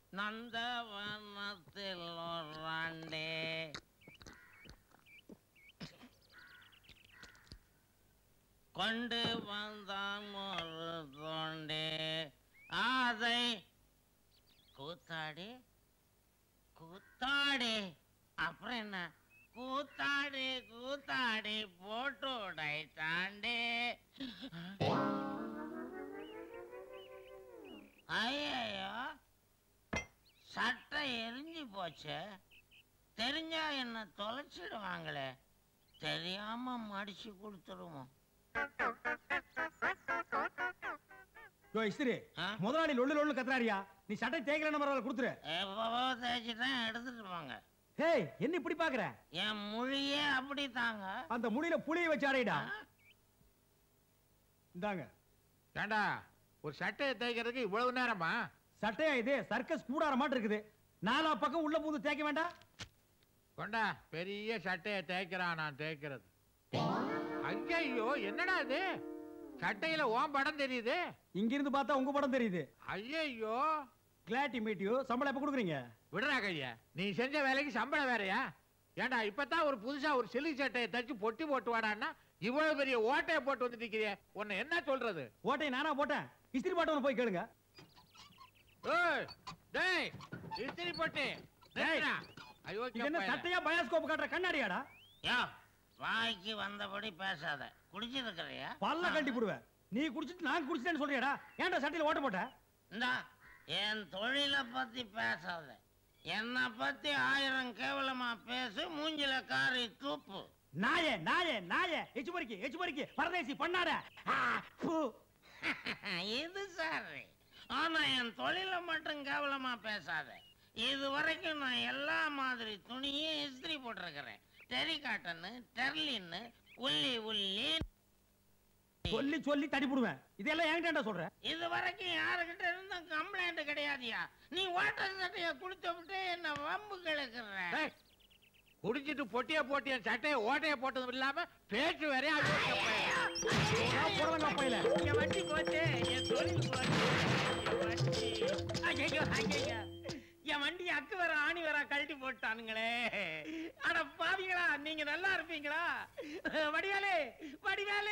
நந்தவனத்தில் ஒரு கொண்டு வந்தான் ஒரு தொண்டே அதை கூத்தாடி கூத்தாடி அப்புறம் என்ன கூத்தாடி கூத்தாடி போட்டு உடைத்தாண்டே ஐயோ சட்டை எரிஞ்சு போச்சு தெரிஞ்சா என்ன தொலைச்சிடுவாங்களே தெரியாம மடிச்சு கொடுத்துருவோம் யோ இஸ்திரி ஆ? முதலாளி லொள்ளு லொள்ளு கத்துறாரியா நீ சட்டை தேய்க்கலன்னு பரவாயில்ல கொடுத்துரு எப்பவோ தேய்ச்சிட்டேன் எடுத்துட்டு போங்க ஹேய் என்ன இப்படி பாக்குற என் மொழியே அப்படி தாங்க அந்த முடியில புளிய வச்சு அடையிடா இந்தாங்க ஏண்டா ஒரு சட்டையை தேய்க்கிறதுக்கு இவ்வளவு நேரமா சட்டையா இது சர்க்கஸ் கூடார மாட்டு இருக்குது நாலா பக்கம் உள்ள பூந்து தேய்க்க வேண்டாம் கொண்டா பெரிய சட்டையை தேய்க்கிறான் நான் தேய்க்கிறது ஐயோ என்னடா இது சட்டையில ஓம் படம் தெரியுது இங்க இருந்து பார்த்தா உங்க படம் தெரியுது ஐயோ கிளாட்டி மீட் யூ சம்பளம் எப்ப கொடுக்குறீங்க விடுறா கையா நீ செஞ்ச வேலைக்கு சம்பளம் வேறயா ஏண்டா இப்பதான் ஒரு புதுசா ஒரு சிலி சட்டையை தச்சு பொட்டி போட்டு வாடான்னா இவ்வளவு பெரிய ஓட்டையை போட்டு வந்து நிக்கிறியே உன்னை என்ன சொல்றது ஓட்டையை நானா போட்டேன் இஸ்திரி பாட்டவனை போய் கேளுங்க ஏய், டேய் இஸ்திரி போட்டு நிறுத்துடா. ஐயோ இது என்ன சட்டையா பயாஸ்கோப் காட்டுற கண்ணாடியாடா யோ வாய்க்கு வந்தபடி பேசாத குடிச்சிருக்கிறியா பல்ல கட்டி போடுவேன் நீ குடிச்சிட்டு நான் குடிச்சிட்டேன்னு சொல்றியாடா ஏன்டா சட்டையில ஓட்ட போட்ட இந்தா என் தொழிலை பத்தி பேசாத என்னை பத்தி ஆயிரம் கேவலமா பேசு மூஞ்சில காரி தூப்பு நாயே நாயே நாயே எச்சு பொறுக்கி எச்சு பொறுக்கி பரதேசி பண்ணாட ஆ, ஃபு. இது சரி ஆனா என் தொழிலை மட்டும் கேவலமா பேசாத இது வரைக்கும் நான் எல்லா மாதிரி துணியும் இஸ்திரி போட்டிருக்கிறேன் டெரி காட்டனு டெர்லின்னு உள்ளி உள்ளி சொல்லி சொல்லி தடி போடுவேன் இதெல்லாம் என்கிட்ட சொல்ற இது வரைக்கும் யாருக்கிட்ட இருந்தும் கம்ப்ளைண்ட் கிடையாதுயா நீ வாட்டர் சட்டைய குடிச்சு விட்டு என்ன வம்பு கிழக்குற டேய், குடிச்சிட்டு பொட்டிய போட்டு என் சட்டையை ஓட்டைய போட்டதும் இல்லாம பேச்சு வேறையா போடுவாங்க அப்பையில என் வண்டி போச்சு என் தொழில் போச்சு என் வண்டி ஐயோ ஐயோ என் வண்டி அக்கு வர ஆணி வர கழட்டி போட்டானுங்களே அட பாவிங்களா நீங்க நல்லா இருப்பீங்களா வடிவேலு வடிவேலு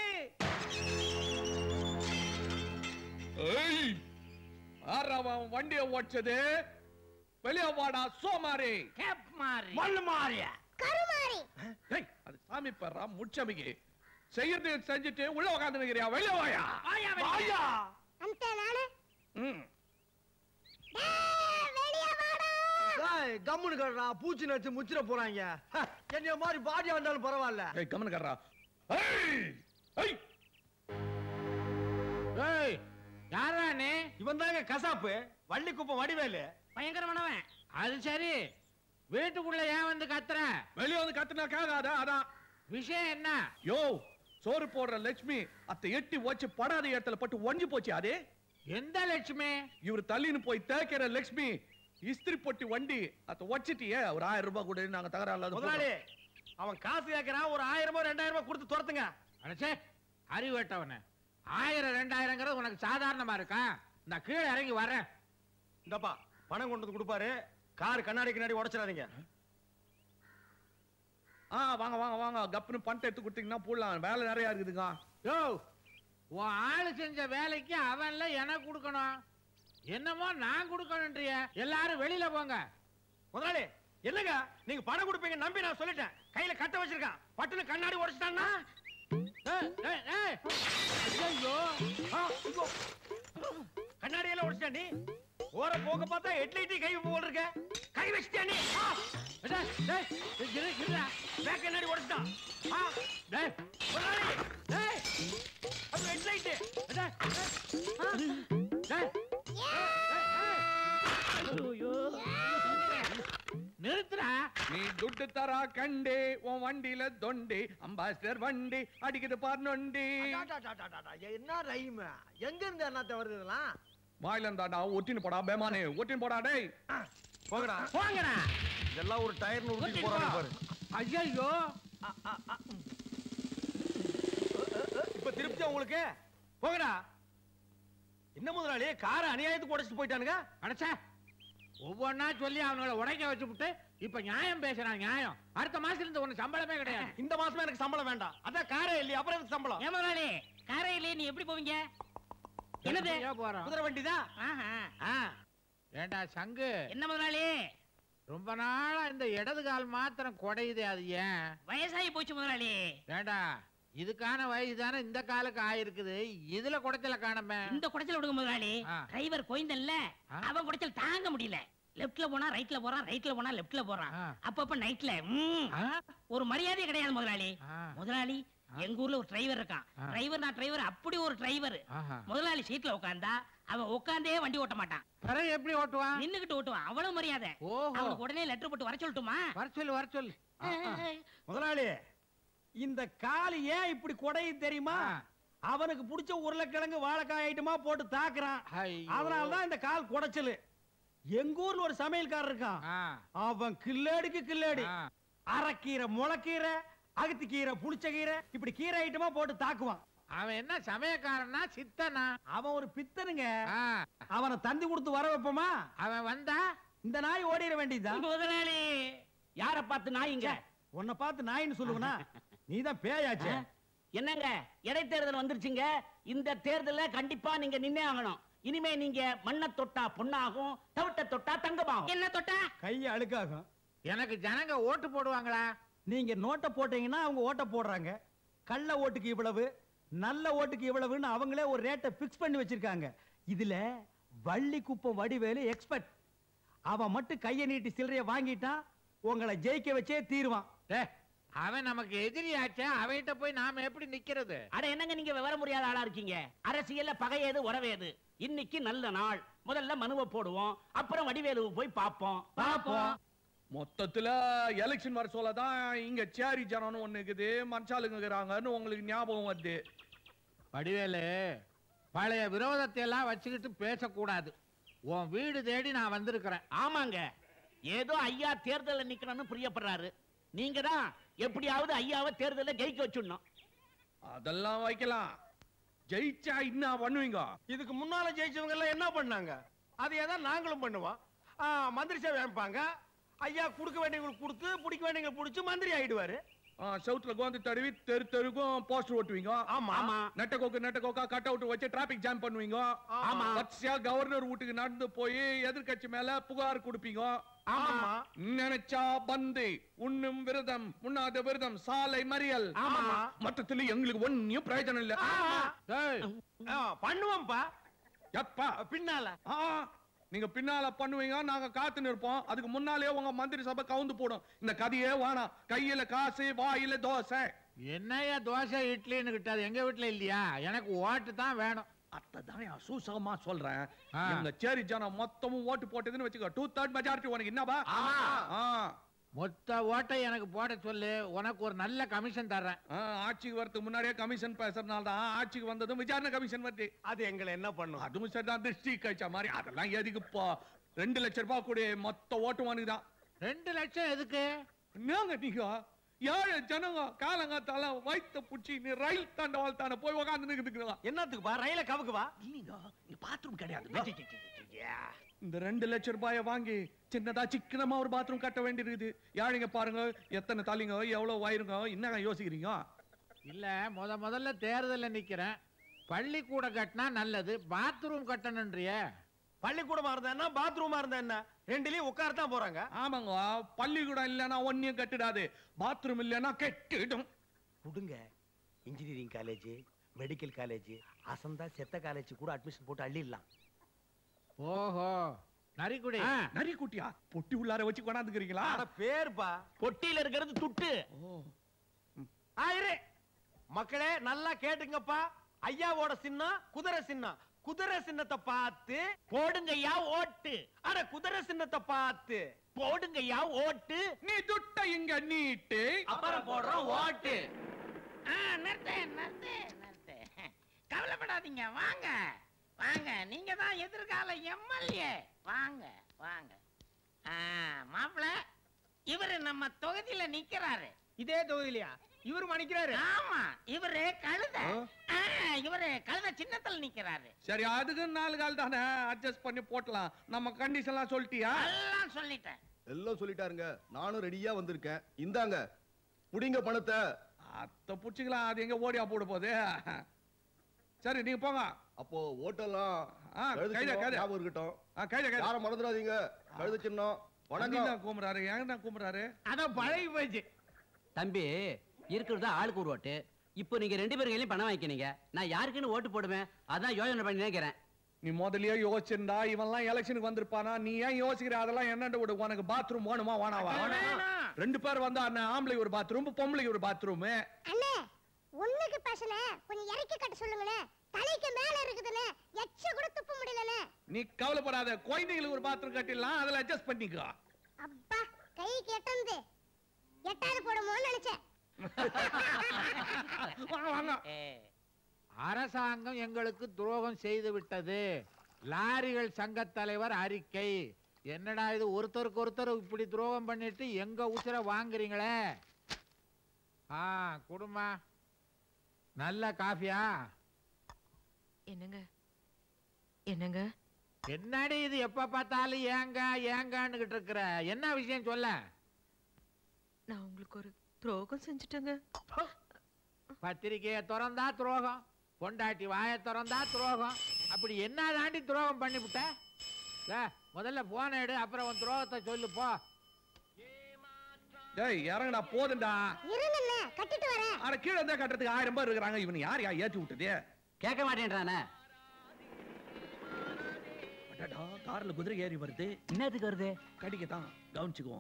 ஏய் ஆறாவன் வண்டியை ஓடிச்சது வெளியே வாடா சோமாரி கேப் மாறி மண்ணு மாறியா கருமாறி ஏய், அது சாமி பெறா முச்சமிக்கு செய்யறது செஞ்சுட்டு உள்ள உட்காந்து நிக்கிறியா வெளியே வாயா வாயா வெளிய. வாயா அந்த நானு ம். டேய், வெளிய வாடா ஏய் கம்முனு கடுறா பூச்சி நடிச்சு முச்சிர போறாங்க ஹ, என்னைய மாதிரி பாடியா இருந்தாலும் பரவாயில்ல ஏய் கம்மனு கர்றா ஏய் ஏய் ஏய் யாரா நீ இவன் தாங்க கசாப்பு வள்ளி குப்பம் வடிவேலு பயங்கரமானவன் அது சரி வீட்டுக்குள்ள ஏன் வந்து கத்துற வெளியே வந்து கத்துனா கேட்காத அதான் விஷயம் என்ன யோ சோறு போடுற லட்சுமி அத்தை எட்டி வச்சு படாத இடத்துல பட்டு ஒஞ்சு போச்சு அதே எந்த லட்சுமி இவர் தள்ளின்னு போய் தேய்க்கிற லட்சுமி இஸ்திரி பொட்டி வண்டி அத வச்சிட்டியே ஒரு ஆயிரம் ரூபாய் கூட நாங்க தகராறு முதலாளி இல்லாத அவன் காசு கேட்கறான் ஒரு ஆயிரம் ரூபாய் ரெண்டாயிரம் ரூபாய் கொடுத்து துரத்துங்க அடச்சே அறிவட்டவன ஆயிரம் ரெண்டாயிரங்கிறது உனக்கு சாதாரணமா இருக்கா நான் கீழே இறங்கி வரேன் இந்தப்பா பணம் கொண்டு வந்து கொடுப்பாரு கார் கண்ணாடி கண்ணாடி உடைச்சிடாதீங்க ஆ வாங்க வாங்க வாங்க கப்புன்னு பணத்தை எடுத்து கொடுத்தீங்கன்னா போடலாம் வேலை நிறைய இருக்குதுங்க யோ உன் ஆளு செஞ்ச வேலைக்கு அவன்ல எனக்கு கொடுக்கணும் என்னமோ நான் கொடுக்கணுன்றிய எல்லாரும் வெளியில போங்க முதலாளி என்னங்க நீங்க பணம் கொடுப்பீங்க நம்பி நான் சொல்லிட்டேன் கையில கட்ட வச்சிருக்கான் பட்டுன்னு கண்ணாடி உடைச்சிட்டான்னா ஏய், ஏய், ஏய். ஐயோ ஆ, இதோ. கண்ணாடி எல்லாம் உடைச்சிட்டா நீ ஓர போக பார்த்தா ஹெட்லைட்டி கை போல் இருக்க கை வச்சிட்டியா நீ ஆ, டேய், டேய், இரு, இருடா. பேக் கண்ணாடி உடைச்சிட்டான் ஆ, டேய், முதலாளி டேய், அது ஹெட்லைட்டு டேய், ஆ, டேய். நிறுத்துடா நீ துட்டு தரா கண்டே உன் வண்டியில தொண்டி அம்பாஸ்டர் வண்டி அடிக்குது பார் நொண்டி அடாடாடாடாடா, என்ன ரைம் எங்க இருந்து என்னத்த வருது இதெல்லாம் வாயில இருந்தாடா ஒட்டின்னு போடா பேமானே ஒட்டின்னு போடா டேய் போங்கடா போங்கடா இதெல்லாம் ஒரு டயர்னு ஊத்தி ஊத்திட்டு போறாங்க போ. பாரு ஐயோ இப்ப திருப்தி உங்களுக்கு போங்கடா என்ன முதலாளி காரை அநியாயத்துக்கு உடைச்சிட்டு போயிட்டானுங்க அடச்சே ஒவ்வொன்னா சொல்லி அவங்கள உடைக்க வச்சுப்புட்டு இப்ப நியாயம் பேசுறான் நியாயம் அடுத்த மாசத்துல இருந்து உனக்கு சம்பளமே கிடையாது இந்த மாசமே எனக்கு சம்பளம் வேண்டாம் அதான் காரே இல்லையா அப்புறம் எனக்கு சம்பளம் ஏன் முதலாளி காரையிலே நீ எப்படி போவீங்க என்னது எப்படியோ போறோம் குதிரை வண்டி தான் ஆஹா. ஆ. ஏண்டா சங்கு என்ன முதலாளி ரொம்ப நாளா இந்த இடது கால் மாத்திரம் குடையுதே அது ஏன் வயசாகி போச்சு முதலாளி ஏண்டா இதுக்கான வயசு தானே இந்த காலுக்கு ஆயிருக்குது இதுல குடைச்சல காணமே இந்த குடைச்சல் விடுங்க முதலாளி ஆ. டிரைவர் கோயந்தல்ல ஆ. அவன் குடைச்சல் தாங்க முடியல லெஃப்ட்ல போனா ரைட்ல போறான் ரைட்ல போனா லெஃப்ட்ல போறான் ஆ. அப்பப்ப நைட்ல ஆ? ஒரு மரியாதையே கிடையாது முதலாளி ஆ. முதலாளி எங்க ஊர்ல ஒரு டிரைவர் இருக்கான் ஆ. டிரைவர் நான் டிரைவர் அப்படி ஒரு டிரைவர் ஆஹா. முதலாளி சீட்ல உட்கார்ந்தா அவன் உட்கார்ந்தே வண்டி ஓட்ட மாட்டான் பிறகு எப்படி ஓட்டுவான் நின்னுகிட்டு ஓட்டுவான் அவ்வளவு மரியாதை ஓஹோ அவனுக்கு உடனே லெட்டர் போட்டு வர சொல்லட்டுமா வர சொல்லு வர சொல்லு ஆ, ஆ. முதலாளி இந்த காலு ஏன் இப்படி குடையுது தெரியுமா ஆ. அவனுக்கு பிடிச்ச உருளைக்கிழங்கு வாழைக்காய் ஐட்டமா போட்டு தாக்குறான் ஐயோ. அதனாலதான் இந்த கால் குடைச்சலு எங்க ஊர்ல ஒரு சமையல்காரர் இருக்கான் ஆ, அவன் கில்லேடிக்கு கில்லேடி ஆ. அரைக்கீரை முளைக்கீரை அகத்திக்கீரை புளிச்ச கீரை இப்படி கீரை ஐட்டமா போட்டு தாக்குவான் அவன் என்ன சமயக்காரனா சித்தனா அவன் ஒரு பித்தனுங்க ஆ, அவனை தந்தி கொடுத்து வர வைப்போமா அவன் வந்தா இந்த நாய் ஓடிட வேண்டியதுதான் முதலாளி யார பார்த்து நாயிங்க உன்னை பார்த்து நாயின்னு சொல்லுவனா நீதான் பேயாச்சே என்னங்க இடைத்தேர்தல் வந்துருச்சுங்க இந்த தேர்தல்ல கண்டிப்பா நீங்க நின்னே ஆகணும் இனிமே நீங்க மண்ணை தொட்டா பொண்ணாகும் தவிட்ட தொட்டா தங்கமாகும் என்ன தொட்டா கையை அழுக்காகும் எனக்கு ஜனங்க ஓட்டு போடுவாங்களா நீங்க நோட்டை போட்டீங்கன்னா அவங்க ஓட்டை போடுறாங்க கள்ள ஓட்டுக்கு இவ்வளவு நல்ல ஓட்டுக்கு இவ்வளவுன்னு அவங்களே ஒரு ரேட்டை பிக்ஸ் பண்ணி வச்சிருக்காங்க இதுல வள்ளி குப்பம் வடிவேலு எக்ஸ்பர்ட் அவன் மட்டும் கையை நீட்டி சில்லறைய வாங்கிட்டான் உங்களை ஜெயிக்க வச்சே தீருவான் டே அவன் நமக்கு எதிரியாச்சே அவன்கிட்ட போய் நாம எப்படி நிக்கிறது அட என்னங்க நீங்க விவரம் முடியாத ஆளா இருக்கீங்க அரசியல்ல பகையேது உறவேது இன்னைக்கு நல்ல நாள் முதல்ல மனுவை போடுவோம் அப்புறம் வடிவேலுவை போய் பார்ப்போம் பாப்போம் மொத்தத்துல எலெக்ஷன் வர சொல்லதான் இங்க சேரி ஜனம்னு ஒண்ணு இருக்குது மனுஷாளுங்க இருக்கிறாங்கன்னு உங்களுக்கு ஞாபகம் வருது வடிவேலு பழைய விரோதத்தை எல்லாம் வச்சுக்கிட்டு பேசக்கூடாது உன் வீடு தேடி நான் வந்திருக்கிறேன் ஆமாங்க ஏதோ ஐயா தேர்தல்ல நிக்கணும்னு பிரியப்படுறாரு நீங்க தான் எப்படியாவது ஐயாவை தேர்தல்ல ஜெயிக்க வச்சுடணும் அதெல்லாம் வைக்கலாம் ஜெயிச்சா என்ன பண்ணுவீங்க இதுக்கு முன்னால ஜெயிச்சவங்க எல்லாம் என்ன பண்ணாங்க அதையே தான் நாங்களும் பண்ணுவோம் ஆ, மந்திரி சேவை அமைப்பாங்க ஐயா கொடுக்க வேண்டியவங்களுக்கு கொடுத்து பிடிக்க வேண்டியவங்களுக்கு பிடிச்சு மந்திரி ஆயிடுவாரு ஆ, செவுத்துல கோந்து தடவி தெரு தெருக்கும் போஸ்டர் ஓட்டுவீங்க ஆமா ஆமா நெட்ட கோக்கு நெட்ட கோக்கா கட் அவுட் வச்சு டிராபிக் ஜாம் பண்ணுவீங்க ஆமா வரிசையா கவர்னர் வீட்டுக்கு நடந்து போய் எதிர்க்கட்சி மேல புகார் கொடுப்பீங்க ஆமா நினைச்சா பந்து உண்ணும் விரதம் உண்ணாத விரதம் சாலை மறியல் ஆமா மொத்தத்துல எங்களுக்கு ஒன்னும் பிரயோஜனம் இல்ல டேய், ஆ, பண்ணுவோம்ப்பா எப்பா பின்னால ஆ, நீங்க பின்னால பண்ணுவீங்க நாங்க காத்து நிற்போம் அதுக்கு முன்னாலே உங்க மந்திரி சபை கவுந்து போடும் இந்த கதையே வேணாம் கையில காசு வாயில தோசை என்னய்யா தோசை இட்லின்னு கிட்டாது எங்க வீட்டுல இல்லையா எனக்கு ஓட்டு தான் வேணும் அத்ததானே அசூசகமா சொல்றேன் ஆ. எங்க சேரி ஜனம் மொத்தமும் ஓட்டு போட்டதுன்னு வச்சுக்கோ டூ தேர்ட் மெஜாரிட்டி உனக்கு என்னவா ஆ. மொத்த ஓட்டை எனக்கு போட சொல்லு உனக்கு ஒரு நல்ல கமிஷன் தர்றேன் ஆ, ஆட்சிக்கு வரதுக்கு முன்னாடியே கமிஷன் பேசுறதுனால தான் ஆட்சிக்கு வந்ததும் விசாரணை கமிஷன் வருது அது எங்களை என்ன பண்ணும் அதுவும் சரிதான் திருஷ்டி கழிச்ச மாதிரி அதெல்லாம் எதுக்குப்பா ரெண்டு லட்சம் ரூபாய் கூட மொத்த ஓட்டு உனக்கு தான் ரெண்டு லட்சம் எதுக்கு என்னங்க நீங்க ஏழு ஜனங்க காலங்காத்தால வயித்த புடிச்சு நீ ரயில் தாண்டவாள் தானே போய் உக்காந்து நிக்குதுங்களா என்னத்துக்குப்பா ரயில கவுக்குவா இல்லைங்க இங்க பாத்ரூம் கிடையாது இந்த ரெண்டு லட்சம் ரூபாய வாங்கி சின்னதா சிக்கனமா ஒரு பாத்ரூம் கட்ட வேண்டியிருக்குது யாழிங்க பாருங்க எத்தனை தலைங்க எவ்வளவு வயிறுங்க என்னங்க யோசிக்கிறீங்க இல்ல முத முதல்ல தேர்தல்ல நிக்கிறேன் பள்ளிக்கூடம் கட்டினா நல்லது பாத்ரூம் கட்டணுன்றிய பள்ளிக்கூடமா இருந்தா என்ன பாத்ரூமா இருந்தா என்ன ரெண்டுலயும் உட்காரத்தான் போறாங்க ஆமாங்க பள்ளிக்கூடம் இல்லைன்னா ஒன்னியும் கட்டிடாது பாத்ரூம் இல்லைன்னா கெட்டிடும் கொடுங்க இன்ஜினியரிங் காலேஜ் மெடிக்கல் காலேஜ் அசந்தா செத்த காலேஜ் கூட அட்மிஷன் போட்டு அள்ளிடலாம் ஓஹோ நரிக்குடி நரி குட்டியா பொட்டி உள்ளார வச்சு கொண்டாந்துக்கிறீங்களா அட பேருப்பா பொட்டியில இருக்கிறது துட்டு ஆயிரு மக்களே நல்லா கேட்டுங்கப்பா ஐயாவோட சின்னம் குதிரை சின்னம் குதிரை சின்னத்தை பார்த்து போடுங்கய்யா ஓட்டு அட குதிரை சின்னத்தை பார்த்து போடுங்கய்யா ஓட்டு நீ துட்ட இங்க நீட்டு அப்புறம் போடுறோம் ஓட்டு ஆ, நிறுத்து நிறுத்து நிறுத்து கவலைப்படாதீங்க வாங்க வாங்க நீங்க தான் எதிர்கால எம்எல்ஏ வாங்க வாங்க ஆ, மாப்பிள இவரு நம்ம தொகுதியில நிக்கிறாரு இதே தொகுதியிலையா இவரு மணிக்கிறாரு ஆமா இவரு கழுத ஆ, இவரு கழுத சின்னத்துல நிக்கிறாரு சரி அதுக்கு நாலு கால் தானே அட்ஜஸ்ட் பண்ணி போட்டலாம் நம்ம கண்டிஷன்லாம் சொல்லிட்டியா எல்லாம் சொல்லிட்டேன் எல்லாம் சொல்லிட்டாருங்க நானும் ரெடியா வந்திருக்கேன் இந்தாங்க புடிங்க பணத்தை அத்த புடிச்சுக்கலாம் அது எங்க ஓடியா போட போகுது சரி நீங்க போங்க அப்போ ஓட்டெல்லாம் ஆ, கழுதை கையில, சின்னம் கையில. ஞாபகம் இருக்கட்டும் ஆ, கையில கையில யாரும் மறந்துடாதீங்க கழுத சின்னம் வணக்கம் தான் கூப்பிடுறாரு ஏன் தான் கூப்பிடுறாரு அதான் பழகி போச்சு தம்பி இருக்கிறது ஆளுக்கு ஒரு ஓட்டு இப்போ நீங்க ரெண்டு பேரும் கையிலயும் பணம் வாங்கிக்கினீங்க நான் யாருக்குன்னு ஓட்டு போடுவேன் அதான் யோசனை பண்ணி நினைக்கிறேன் நீ முதல்லயே யோசிச்சிருந்தா இவன்லாம் எலெக்ஷனுக்கு வந்திருப்பானா நீ ஏன் யோசிக்கிற அதெல்லாம் என்னண்டு விடு உனக்கு பாத்ரூம் வேணுமா வேணாவா வேணும். ரெண்டு பேர் வந்தா அண்ணன் ஆம்பளை ஒரு பாத்ரூம் பொம்பளைக்கு ஒரு பாத்ரூம் அண்ணே ஒண்ணுக்கு பேசல கொஞ்சம் இறக்கி கட்ட சொல்லுங்களே தலைக்கு மேல இருக்குதுன்னு எச்ச கூட துப்ப முடியலண்ணே நீ கவலைப்படாத குழந்தைங்களுக்கு ஒரு பாத்ரூம் கட்டிடலாம் அதுல அட்ஜஸ்ட் பண்ணிக்கோ அப்பா கைக்கு எட்டந்து எட்டாவது போடுமோன்னு நினைச்சேன் வாங்க வாங்க அரசாங்கம் எங்களுக்கு துரோகம் செய்து விட்டது லாரிகள் சங்க தலைவர் அறிக்கை என்னடா இது ஒருத்தருக்கு ஒருத்தர் இப்படி துரோகம் பண்ணிட்டு எங்க உசுர வாங்குறீங்களே ஆ குடுமா நல்ல காஃபியா என்னங்க என்னங்க என்னடி இது எப்ப பார்த்தாலும் ஏங்க ஏங்கன்னுகிட்டு இருக்கிற என்ன விஷயம் சொல்ல நான் உங்களுக்கு ஒரு துரோகம் செஞ்சுட்டேங்க பத்திரிக்கையை திறந்தா துரோகம் பொண்டாட்டி வாயை திறந்தா துரோகம் அப்படி என்ன தாண்டி துரோகம் பண்ணிவிட்ட ஏ, முதல்ல போன எடு அப்புறம் உன் துரோகத்தை சொல்லு போ டேய் இறங்கடா போதுண்டா இருங்கண்ணே கட்டிட்டு வரேன் அட கீழே இருந்தா கட்டுறதுக்கு ஆயிரம் பேர் இருக்கிறாங்க இவன் யார் யா ஏத்தி விட்டதே கேட்க மாட்டேன்றானே அடடா கார்ல குதிரை ஏறி வருது என்னத்துக்கு வருது கடிக்க தான் கவனிச்சுக்குவோம்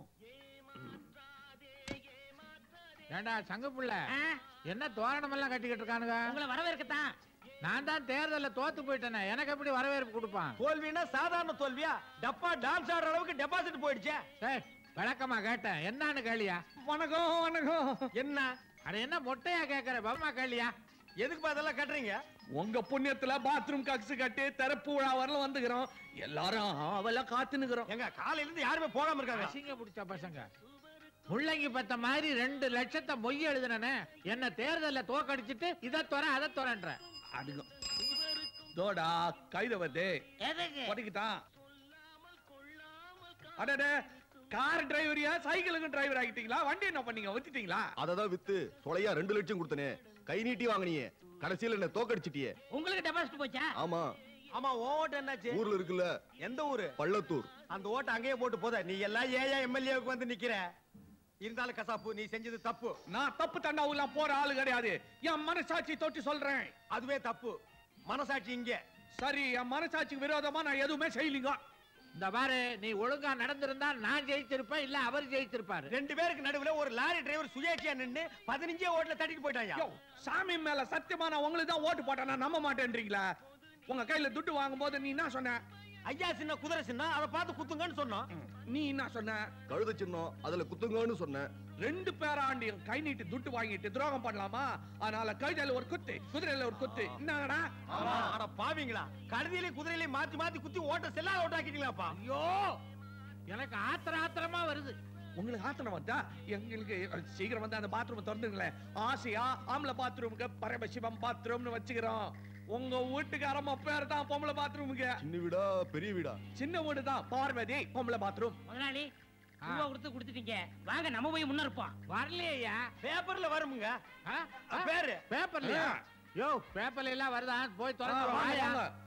ஏண்டா சங்க புள்ள ஆ, என்ன தோரணம் எல்லாம் கட்டிக்கிட்டு இருக்கானுங்க உங்களை வரவேற்கத்தான் நான் தான் தேர்தல்ல தோத்து போயிட்டேனே எனக்கு எப்படி வரவேற்பு கொடுப்பான் தோல்வின்னா சாதாரண தோல்வியா டப்பா டான்ஸ் ஆடுற அளவுக்கு டெபாசிட் போயிடுச்சே ஏய், விளக்கமா கேட்டேன் என்னன்னு கேளியா வணக்கம் வணக்கம் என்ன அட என்ன மொட்டையா கேக்குற பவமா கேளியா எதுக்கு அதெல்லாம் கட்டுறீங்க உங்க புண்ணியத்துல பாத்ரூம் கக்ஸ் கட்டி திறப்பு விழா வரல வந்துக்கிறோம் எல்லாரும் அவெல்லாம் காத்து நிக்கிறோம் எங்க காலையில இருந்து யாருமே போகாம இருக்காங்க அசிங்க பிடிச்ச பசங்க முள்ளங்கி பத்த மாதிரி ரெண்டு லட்சத்தை மொய் எழுதுனே என்ன தேர்தல்ல தோக்கடிச்சிட்டு இதை துற அதை துறன்ற அதுங்க தோடா கைத வருது எதுக்கு உடைக்கிட்டான் அடடே கார் டிரைவரியா சைக்கிளுக்கு டிரைவர் ஆகிட்டீங்களா வண்டி என்ன பண்ணீங்க ஒத்திட்டீங்களா அததான் வித்து சொலையா ரெண்டு லட்சம் கொடுத்தனே கை நீட்டி வாங்கினியே கடைசியில என்ன தோக்கடிச்சிட்டியே உங்களுக்கு டெபாசிட் போச்சா ஆமா ஆமா உன் ஓட்டு என்னாச்சு ஊர்ல இருக்குல்ல எந்த ஊரு பள்ளத்தூர் அந்த ஓட்டை அங்கேயே போட்டு போத நீ எல்லாம் ஏயா எம்எல்ஏவுக்கு வந்து நிக்கிற இருந்தாலும் கசாப்பு நீ செஞ்சது தப்பு நான் தப்பு தண்டாவுலாம் போற ஆளு கிடையாது என் மனசாட்சி தொட்டு சொல்றேன் அதுவே தப்பு மனசாட்சி இங்க சரி என் மனசாட்சிக்கு விரோதமா நான் எதுவுமே செய்யலீங்க இந்த பாரு நீ ஒழுங்கா நடந்திருந்தா நான் ஜெயிச்சிருப்பேன் இல்ல அவர் ஜெயிச்சிருப்பாரு ரெண்டு பேருக்கு நடுவுல ஒரு லாரி டிரைவர் சுயேட்சியா நின்னு பதினஞ்சே ஓட்டுல தட்டிட்டு போயிட்டாயா யோ, சாமி மேல சத்தியமா நான் உங்களுக்கு தான் ஓட்டு போட்டேன் நான் நம்ப மாட்டேன்றீங்களா உங்க கையில துட்டு வாங்கும் போது நீ என்ன சொன்ன ஐயா சின்ன குதிரை சின்ன அதை பார்த்து குத்துங்கன்னு சொன்னோம் நீ என்ன சொன்ன கழுத சின்னம் அதுல குத்துங்கன்னு சொன்னேன் ரெண்டு பேராண்டியும் கை நீட்டி துட்டு வாங்கிட்டு துரோகம் பண்ணலாமா அதனால கழுதையில ஒரு குத்து குதிரையில ஒரு குத்து என்னங்கடா ஆமா, அட பாவீங்களா கழுதியிலையும் குதிரையிலையும் மாத்தி மாத்தி குத்தி ஓட்ட செல்லா ஓட்டாக்கிட்டீங்களாப்பா ஐயோ எனக்கு ஆத்திர ஆத்திரமா வருது உங்களுக்கு ஆத்தனம் வந்தா எங்களுக்கு சீக்கிரம் வந்து அந்த பாத்ரூம் திறந்துங்களேன் ஆசையா ஆம்பளை பாத்ரூமுக்கு பரமசிவம் பாத்ரூம்னு வச்சுக்கிறோம் உங்க வீட்டுக்காரம்மா பேர் தான் பொம்பளை பாத்ரூமுக்கு சின்ன வீடா பெரிய வீடா சின்ன வீடு தான் பார்வதி பொம்பளை பாத்ரூம் முதலாளி ஆ. ரூபா கொடுத்து கொடுத்துட்டீங்க வாங்க நம்ம போய் முன்ன இருப்போம் வரலையா பேப்பர்ல வருமுங்க ஆ? ஆ? பேரு பேப்பர்லயா யோ பேப்பர்ல எல்லாம் வருதா போய் ஆ, திறந்து வாங்க, வாயா வாங்க.